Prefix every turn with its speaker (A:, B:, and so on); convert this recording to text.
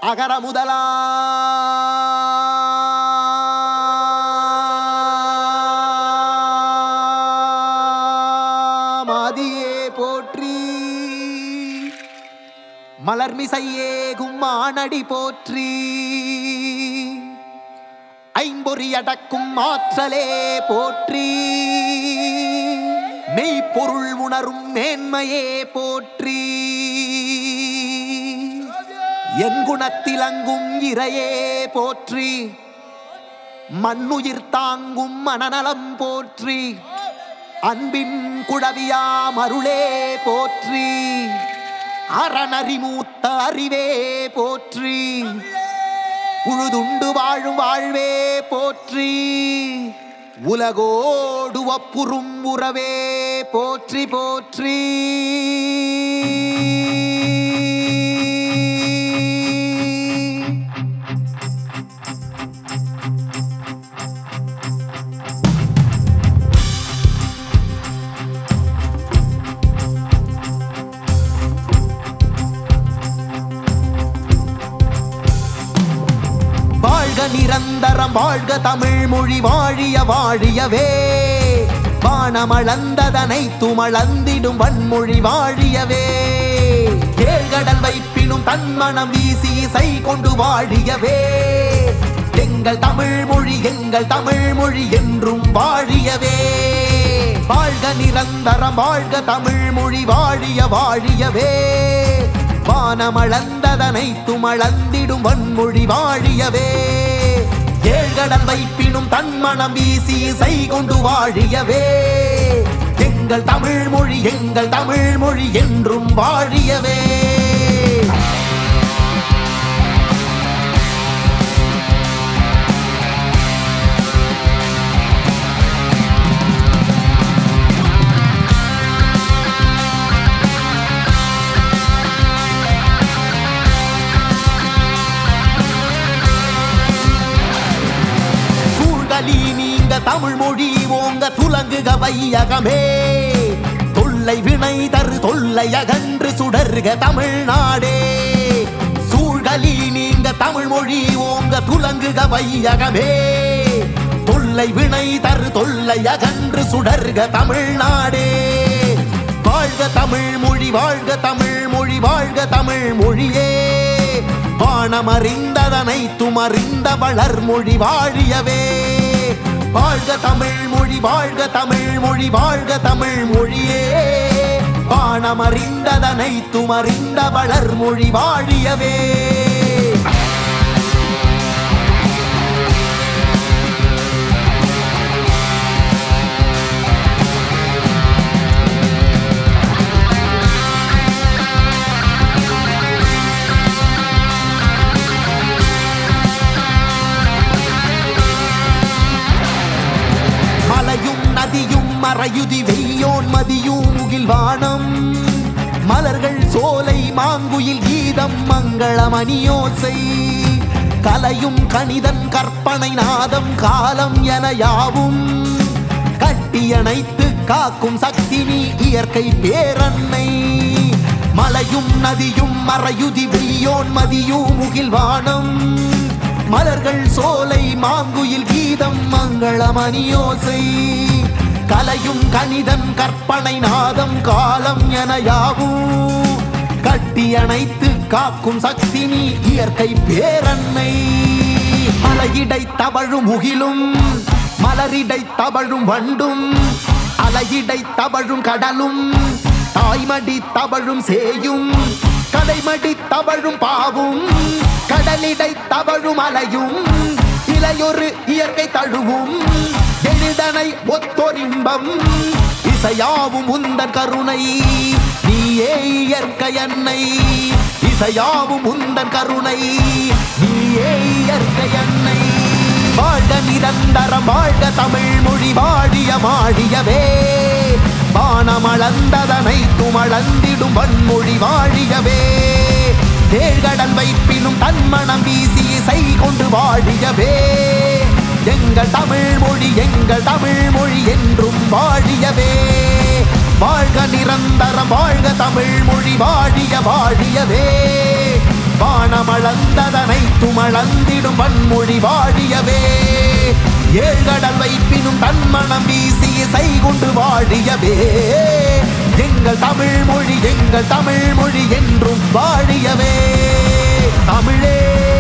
A: அகர முதலா மாதியே போற்றி மலர்மிசையே கும்மானடி போற்றி ஐம்பொறி அடக்கும் ஆற்றலே போற்றி மெய்ப்பொருள் உணரும் மேன்மையே போற்றி என் குணத்திலங்கும் இறையே போற்றி மண்ணுயிர் தாங்கும் மனநலம் போற்றி அன்பின் குடவியாம் அருளே போற்றி அறநறிமூத்த அறிவே போற்றி உழுதுண்டு வாழும் வாழ்வே போற்றி உலகோடு ஒப்புறும் உறவே போற்றி போற்றி வாழ்க நிரந்தரம் வாழ்க தமிழ் மொழி வாழிய வாழியவே வானமளந்ததனை துமளந்திடும் வன்மொழி வாழியவே ஏழ்கடல் வைப்பினும் தன்மனம் வீசி இசை கொண்டு வாழியவே எங்கள் தமிழ் மொழி எங்கள் தமிழ் மொழி என்றும் வாழியவே வாழ்க நிரந்தரம் வாழ்க தமிழ் மொழி வாழிய வாழியவே வானமளந்ததனை துமளந்திடும் வன்மொழி வாழியவே ஏழ்கடல் வைப்பினும் தன்மனம் வீசி இசை கொண்டு வாழியவே எங்கள் தமிழ் மொழி எங்கள் தமிழ் மொழி என்றும் வாழியவே சூழ்கலி நீங்க தமிழ் மொழி ஓங்க துலங்குக வையகமே தொல்லை வினை தரு தொல்லை அகன்று சுடர்க தமிழ்நாடே சூழ்கலி நீங்க தமிழ் மொழி ஓங்க துலங்குக வையகமே தொல்லை வினை தரு தொல்லை அகன்று சுடர்க தமிழ்நாடே வாழ்க தமிழ் மொழி வாழ்க தமிழ் மொழி வாழ்க தமிழ் மொழியே வானமறிந்ததனை துமறிந்த வளர்மொழி வாழியவே வாழ்க தமிழ் மொழி வாழ்க தமிழ் மொழி வாழ்க தமிழ் மொழியே வானமறிந்ததனை துமறிந்த வளர்மொழி வாழியவே மலையும் நதியும் மறையுதி வெய்யோன் மதியும் முகில் வானம் மலர்கள் சோலை மாங்குயில் கீதம் மங்களமணியோசை கலையும் கணிதன் கற்பனை நாதம் காலம் என யாவும் கட்டியணைத்து காக்கும் சக்தி நீ இயற்கை பேரன்னை மலையும் நதியும் மறையுதி வெய்யோன் மதியும் முகில் வானம் மலர்கள் சோலை மாங்குயில் கீதம் மங்களமணியோசை கலையும் கணிதன் கற்பனை நாதம் காலம் என யாவும் கட்டி அணைத்து காக்கும் சக்தி நீ இயற்கை பேரன்னை மலையிடை தவழும் முகிலும் மலரிடை தவழும் வண்டும் அலையிடை தவழும் கடலும் தாய்மடி தவழும் சேயும் கலைமடி தவழும் பாவும் கடலிடை தவழும் அலையும் இலையொரு இயற்கை தழுவும் எளிதனை ஒத்தொரின்பம் இசையாவும் உந்தன் கருணை நீயே இயற்கை அன்னை இசையாவும் உந்தன் கருணை நீயே இயற்கை அன்னை வாழ்க நிரந்தரம் வாழ்க தமிழ் மொழி வாழிய மாழியவே வானமளந்ததனை துமளந்திடும் வன்மொழி வாழியவே தேழ்கடல் வைப்பினும் தன்மணம் வீசி இசை கொண்டு வாழியவே எங்கள் தமிழ் மொழி எங்கள் தமிழ் மொழி என்றும் வாழியவே வாழ்க நிரந்தரம் வாழ்க தமிழ் மொழி வாழிய வாழியவே வானமளந்ததனை துமளந்திடும் வன்மொழி வாழியவே ஏழ்கடல் வைப்பினும் தன்மணம் வீசி இசை கொண்டு வாழியவே எங்கள் தமிழ் மொழி எங்கள் தமிழ் மொழி என்றும் வாழியவே தமிழே